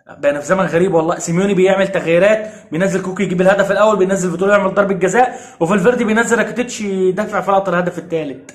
بقينا في زمن غريب والله سيميوني بيعمل تغييرات بينزل كوكي يجيب الهدف الاول بينزل فيتوريا يعمل ضربه جزاء وفالفيردي بينزل راكيتيتش يدافع في لقطه الهدف الثالث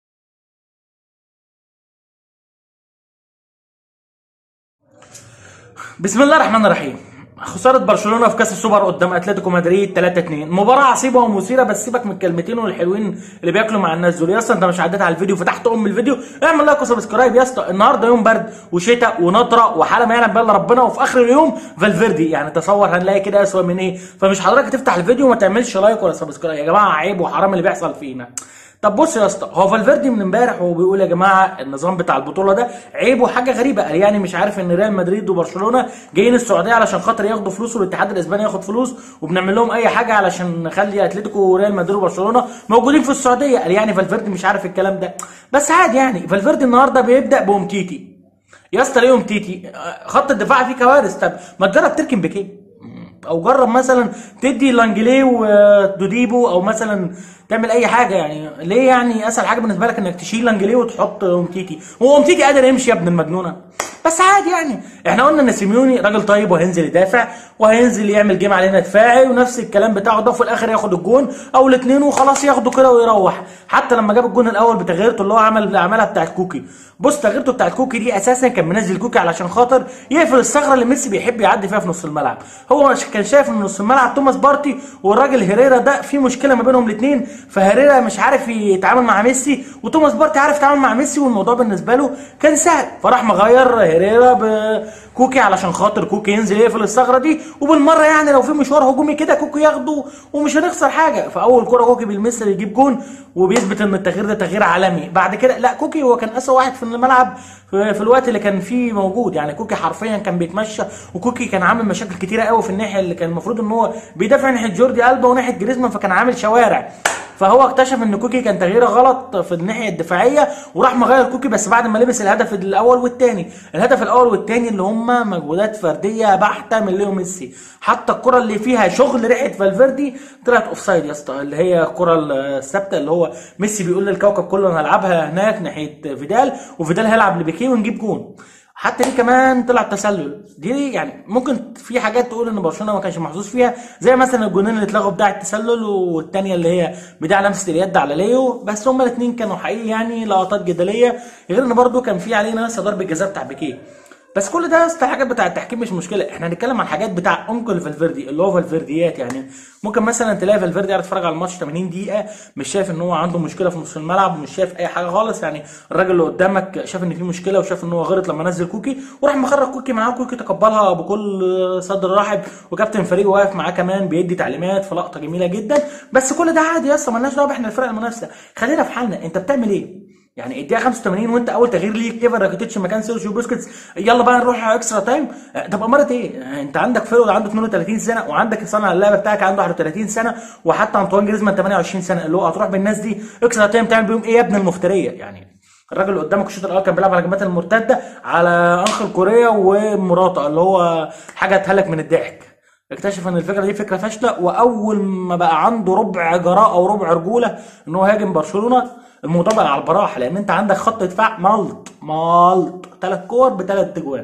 بسم الله الرحمن الرحيم خسارة برشلونة في كأس السوبر قدام اتلتيكو مدريد 3-2 مباراة عصيبة ومثيرة بس سيبك من الكلمتين والحلوين اللي بياكلوا مع الناس دول يا اسطى انت مش عديت على الفيديو فتحت ام الفيديو اعمل لايك وسبسكرايب يا اسطى النهارده يوم برد وشتاء ونطرة وحالة ما يعلم بها ربنا وفي اخر اليوم فالفيردي يعني تصور هنلاقي كده اسوأ من ايه فمش حضرتك تفتح الفيديو وما تعملش لايك ولا سبسكرايب يا جماعة عيب وحرام اللي بيحصل فينا طب بص يا اسطى هو فالفيردي من امبارح وهو بيقول يا جماعه النظام بتاع البطوله ده عيب وحاجه غريبه قال يعني مش عارف ان ريال مدريد وبرشلونه جايين السعوديه علشان خاطر ياخدوا فلوس والاتحاد الاسباني ياخد فلوس وبنعمل لهم اي حاجه علشان نخلي اتلتيكو وريال مدريد وبرشلونه موجودين في السعوديه قال يعني فالفيردي مش عارف الكلام ده بس عادي يعني فالفيردي النهارده بيبدا بأمتيتي يا اسطى ليه أمتيتي خط الدفاع فيه كوارث طب ما تجرب تركن بكيه او جرب مثلا تدي لانجليه ودوديبو او مثلا تعمل اي حاجه يعني ليه يعني اسهل حاجه بالنسبه لك انك تشيل لانجليه وتحط امتيتي هو امتيتي قادر يمشي يا ابن المجنونه بس عادي يعني احنا قلنا ان سيميوني راجل طيب وهينزل يدافع وهينزل يعمل جيم علينا دفاعي ونفس الكلام بتاعه ده وفي الاخر ياخد الجون او الاثنين وخلاص ياخده كده ويروح حتى لما جاب الجون الاول بتغييرته اللي هو عمل عملها بتاعت كوكي بص تغييرته بتاعت كوكي دي اساسا كان منزل كوكي علشان خاطر يقفل الثغره اللي ميسي بيحب يعدي فيها في نص الملعب هو كان شايف ان نص الملعب توماس بارتي والراجل هيريرا ده في مشكله ما بينهم الاثنين فهيريرا مش عارف يتعامل مع ميسي وتوماس بارتي عارف يتعامل مع ميسي والموضوع بالنسبه له كان سهل فراح مغير هيريرا بكوكي علشان خاطر كوكي ينزل يقفل الثغره دي وبالمره يعني لو في مشوار هجومي كده كوكي ياخده ومش هنخسر حاجه فاول كره كوكي بيلمسها يجيب جون وبيثبت ان التغيير ده تغيير عالمي بعد كده لا كوكي هو كان اسوء واحد في الملعب في, في الوقت اللي كان فيه موجود يعني كوكي حرفيا كان بيتمشى وكوكي كان عامل مشاكل كتيره قوي في الناحيه اللي كان المفروض ان هو بيدافع ناحيه جوردي البا وناحيه جريزمان فكان عامل شوارع فهو اكتشف ان كوكي كان تغييره غلط في الناحيه الدفاعيه وراح مغير كوكي بس بعد ما لبس الهدف الاول والثاني الهدف الاول والثاني اللي هم مجهودات فرديه بحته من ليو ميسي حتى الكره اللي فيها شغل ريحه فالفيردي طلعت اوف سايد يا اسطى اللي هي الكره الثابته اللي هو ميسي بيقول للكوكب كله انا هلعبها هناك ناحيه فيدال وفيدال هيلعب لبيكيه ونجيب جون حتى دي كمان طلع تسلل دي يعني ممكن في حاجات تقول ان برشلونه ما كانش محظوظ فيها زي مثلا الجونين اللي اتلغوا بتاع التسلل والثانيه اللي هي بتاع لمسه اليد على ليو بس هما الاثنين كانوا حقيقي يعني لقطات جدليه غير ان برده كان في علينا لسه ضربه جزاء بتاع بيكيه بس كل ده اصل الحاجات بتاع التحكيم مش مشكله احنا هنتكلم عن حاجات بتاع انكل فالفيردي اللي هو فالفيرديات يعني ممكن مثلا تلاقي فالفيردي قاعد يتفرج على الماتش 80 دقيقه مش شايف ان هو عنده مشكله في نص الملعب ومش شايف اي حاجه خالص يعني الراجل اللي قدامك شاف ان في مشكله وشاف ان هو غلط لما نزل كوكي وراح مخرج كوكي معاه كوكي تقبلها بكل صدر رحب وكابتن فريق واقف معاه كمان بيدي تعليمات في لقطه جميله جدا بس كل ده عادي يا اسطى مالناش دعوه احنا الفرق المنافسه خلينا في حالنا انت بتعمل ايه؟ يعني الدقيقه 85 وانت اول تغيير ليك ايفر راكيتيتش مكان سيرجيو بوسكيتس يلا بقى نروح اكسترا تايم طب امرت ايه انت عندك فيرود عنده 32 سنه وعندك صانع اللعبه بتاعك عنده 31 سنه وحتى انطوان جريزمان 28 سنه اللي هو هتروح بالناس دي اكسترا تايم تعمل بيهم ايه يا ابن المفتريه يعني الراجل اللي قدامك الشوط الاول كان بيلعب على الهجمات المرتده على انخل كوريا ومراتا اللي هو حاجه اتهلك من الضحك اكتشف ان الفكره دي فكره فاشله واول ما بقى عنده ربع جراءه او ربع رجوله ان هو يهاجم برشلونه الموضوع بقى على البراح لان انت عندك خط دفاع ملط ملط ثلاث كور بثلاث تجوان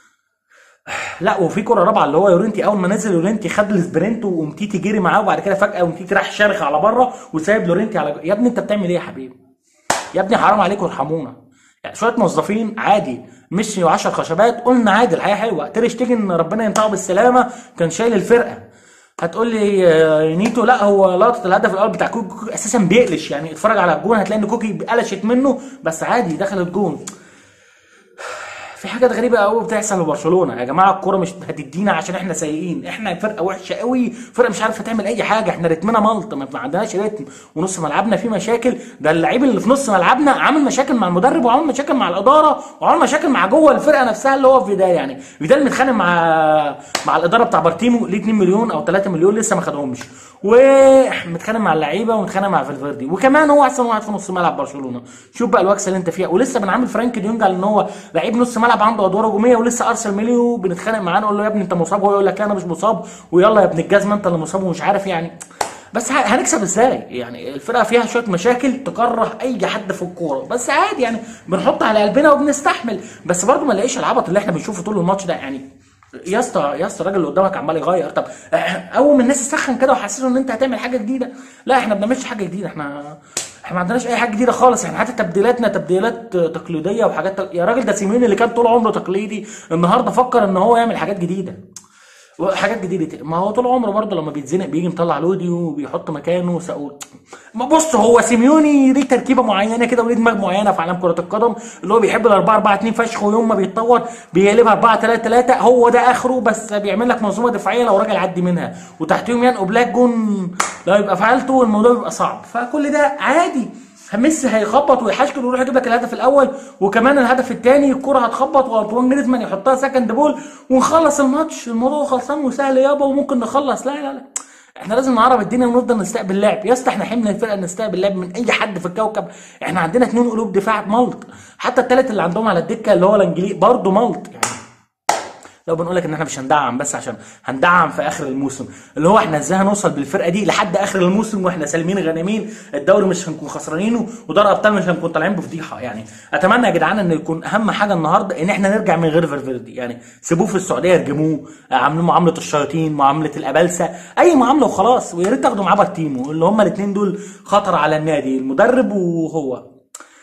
لا وفي كره رابعه اللي هو يورنتي اول ما نزل يورنتي خد السبرنت وامتيتي جري معاه وبعد كده فجاه امتيتي راح شارخ على بره وسايب لورنتي على يا ابني انت بتعمل ايه يا حبيبي؟ يا ابني حرام عليكم ارحمونا يعني شويه موظفين عادي مشي و10 خشبات قلنا عادي الحياه حلوه تير شتيجن ربنا ينطقه بالسلامه كان شايل الفرقه هتقول لي نيتو لا هو لقطه الهدف الاول بتاع كوكي, كوكي اساسا بيقلش يعني اتفرج على الجون هتلاقي ان كوكي قلشت منه بس عادي دخلت جون في حاجات غريبه قوي بتحصل لبرشلونه يا جماعه الكوره مش هتدينا عشان احنا سيئين احنا فرقه وحشه قوي فرقه مش عارفه تعمل اي حاجه احنا رتمنا ملط ما عندناش رتم ونص ملعبنا فيه مشاكل ده اللعيب اللي في نص ملعبنا عامل مشاكل مع المدرب وعامل مشاكل مع الاداره وعامل مشاكل مع جوه الفرقه نفسها اللي هو فيدال يعني فيدال متخانق مع مع الاداره بتاع بارتيمو ليه 2 مليون او 3 مليون لسه ما خدهمش ومتخانق مع اللعيبه ومتخانق مع فالفيردي وكمان هو احسن واحد في نص ملعب برشلونه شوف بقى الوكسه اللي انت فيها ولسه بنعامل فرانك ديونج على ان هو لعيب نص ملعب عنده ادوار هجوميه ولسه ارسل ميليو بنتخانق معاه نقول له يا ابني انت مصاب وهو يقول لك لا انا مش مصاب ويلا يا ابن الجزمه انت اللي مصاب ومش عارف يعني بس هنكسب ازاي يعني الفرقه فيها شويه مشاكل تكره اي حد في الكوره بس عادي يعني بنحط على قلبنا وبنستحمل بس برضه ما نلاقيش العبط اللي احنا بنشوفه طول الماتش ده يعني يا اسطى يا اسطى الراجل اللي قدامك عمال يغير طب آه، اول ما الناس تسخن كده وحسسوا ان انت هتعمل حاجه جديده لا احنا ما بنعملش حاجه جديده احنا احنا ما عندناش اي حاجه جديده خالص احنا حتى تبديلاتنا تبديلات تقليديه وحاجات تق... يا راجل ده سيميوني اللي كان طول عمره تقليدي النهارده فكر ان هو يعمل حاجات جديده حاجات جديده ما هو طول عمره برضه لما بيتزنق بيجي مطلع لودي وبيحط مكانه ساقول ما بص هو سيميوني ليه تركيبه معينه كده وليه دماغ معينه في عالم كره القدم اللي هو بيحب ال 4 4 2 فشخ ويوم ما بيتطور بيقلبها 4 3 3 هو ده اخره بس بيعمل لك منظومه دفاعيه لو راجل عدي منها وتحتيهم ينقوا بلاك جون لو يبقى فعلته الموضوع بيبقى صعب فكل ده عادي ميسي هيخبط ويحشكل ويروح يجيب لك الهدف الاول وكمان الهدف الثاني الكره هتخبط وانطوان جريزمان يحطها سكند بول ونخلص الماتش الموضوع خلصان وسهل يابا وممكن نخلص لا لا لا احنا لازم نعرف الدنيا ونفضل نستقبل لعب يا اسطى احنا حملنا الفرقه نستقبل لعب من اي حد في الكوكب احنا عندنا اثنين قلوب دفاع ملط حتى الثالث اللي عندهم على الدكه اللي هو الانجليزي برضه ملط يعني لو بنقول لك ان احنا مش هندعم بس عشان هندعم في اخر الموسم اللي هو احنا ازاي هنوصل بالفرقه دي لحد اخر الموسم واحنا سالمين غانمين الدوري مش هنكون خسرانينه ودوري ابطال مش هنكون طالعين بفضيحه يعني اتمنى يا جدعان ان يكون اهم حاجه النهارده ان احنا نرجع من غير فالفيردي يعني سيبوه في السعوديه يرجموه عاملين معامله الشياطين معامله الابلسه اي معامله وخلاص ويا ريت تاخدوا معاه تيمو اللي هم الاثنين دول خطر على النادي المدرب وهو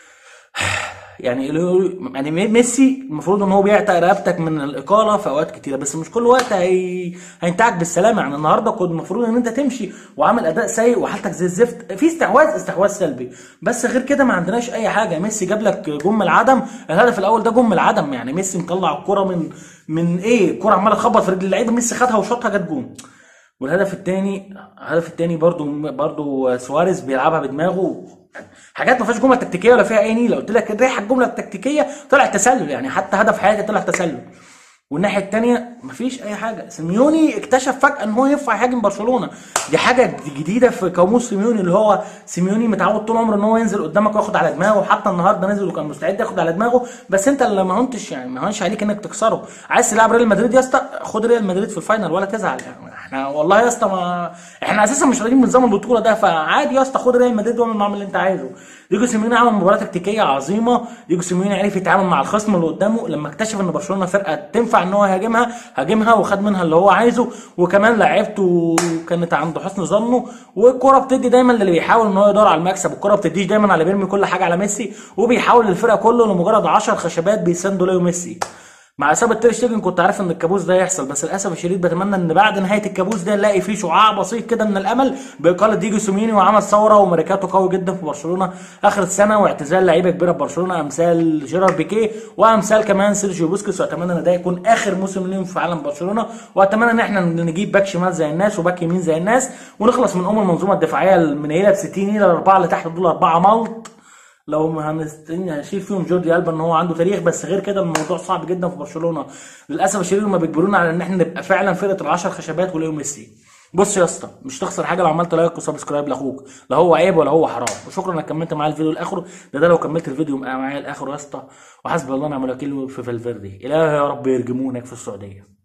يعني يعني ميسي المفروض ان هو بيعتق رقبتك من الاقاله في اوقات كتيره بس مش كل وقت هي... هينتهك بالسلامه يعني النهارده كنت المفروض ان انت تمشي وعامل اداء سيء وحالتك زي الزفت في استحواذ استحواذ سلبي بس غير كده ما عندناش اي حاجه ميسي جاب لك جم العدم الهدف الاول ده جم العدم يعني ميسي مطلع الكره من من ايه الكره عماله تخبط في رجل اللعيبه ميسي خدها وشاطها جت جون والهدف الثاني الهدف الثاني برضو برضو سواريز بيلعبها بدماغه حاجات ما فيهاش جمله تكتيكيه ولا فيها اي نيله قلت لك ريح الجمله التكتيكيه طلع تسلل يعني حتى هدف حياتي طلع تسلل والناحيه الثانيه مفيش اي حاجه سيميوني اكتشف فجاه ان هو ينفع يهاجم برشلونه دي حاجه جديده في قاموس سيميوني اللي هو سيميوني متعود طول عمره ان هو ينزل قدامك وياخد على دماغه وحتى النهارده نزل وكان مستعد ياخد على دماغه بس انت اللي ما هنتش يعني ما هونش عليك انك تكسره عايز تلعب ريال مدريد يا اسطى خد ريال مدريد في الفاينل ولا تزعل يعني احنا والله يا اسطى ما احنا اساسا مش راضيين بنظام البطوله ده فعادي يا اسطى خد ريال مدريد واعمل معاهم اللي انت عايزه ديجو سيميوني عمل مباراه تكتيكيه عظيمه ديجو سيميوني عرف يتعامل مع الخصم اللي قدامه لما اكتشف ان برشلونه فرقه تنفع ان هو يهاجمها هاجمها وخد منها اللي هو عايزه وكمان لعيبته كانت عند حسن ظنه والكره بتدي دايما للي بيحاول ان هو يدور على المكسب الكره بتديش دايما على بيرمي كل حاجه على ميسي وبيحاول الفرقه كله لمجرد 10 خشبات بيساندوا ليو ميسي مع اصابه تير شتيجن كنت عارف ان الكابوس ده هيحصل بس للاسف الشديد بتمنى ان بعد نهايه الكابوس ده نلاقي فيه شعاع بسيط كده من الامل باقاله ديجو سوميني وعمل ثوره وماركاته قوي جدا في برشلونه اخر السنه واعتزال لعيبه كبيره في برشلونه امثال جيرار بيكيه وامثال كمان سيرجيو بوسكيتس واتمنى ان ده يكون اخر موسم ليهم في عالم برشلونه واتمنى ان احنا نجيب باك شمال زي الناس وباك يمين زي الناس ونخلص من ام المنظومه الدفاعيه المنيله ب 60 الى الاربعه اللي تحت دول اربعه ملط لو ما هنستني هنشيل فيهم جوردي البا ان هو عنده تاريخ بس غير كده الموضوع صعب جدا في برشلونه للاسف الشديد هم بيجبرونا على ان احنا نبقى فعلا فرقه العشر خشبات وليو ميسي بص يا اسطى مش تخسر حاجه لو عملت لايك وسبسكرايب لاخوك لا هو عيب ولا هو حرام وشكرا انك كملت معايا الفيديو لاخره ده ده لو كملت الفيديو معايا لاخره يا اسطى وحسبي الله ونعم الوكيل في فالفيردي اله يا رب يرجمونك في السعوديه